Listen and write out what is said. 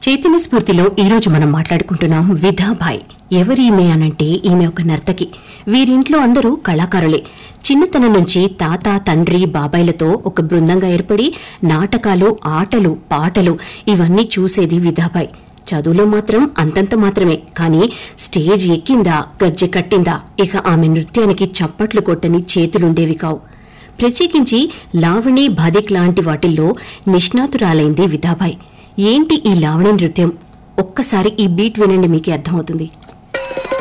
చైతన్య స్ఫూర్తిలో ఈ రోజు మనం మాట్లాడుకుంటున్నాం విధాబాయ్ ఎవరీమె అనంటే ఈమె ఒక నర్తకి వీరింట్లో అందరూ కళాకారులే చిన్నతనం నుంచి తాత తండ్రి బాబాయ్లతో ఒక బృందంగా ఏర్పడి నాటకాలు ఆటలు పాటలు ఇవన్నీ చూసేది విధాబాయ్ చదువులో మాత్రం అంతంత మాత్రమే కానీ స్టేజ్ ఎక్కిందా గజ్జె కట్టిందా ఇక ఆమె నృత్యానికి చప్పట్లు కొట్టని చేతులుండేవి కావు ప్రత్యేకించి లావణి భాదిక్ లాంటి వాటిల్లో నిష్ణాతురాలైంది విధాబాయ్ ఏంటి ఈ లావణి నృత్యం ఒక్కసారి ఈ బీట్ వినండి మీకే అర్థమవుతుంది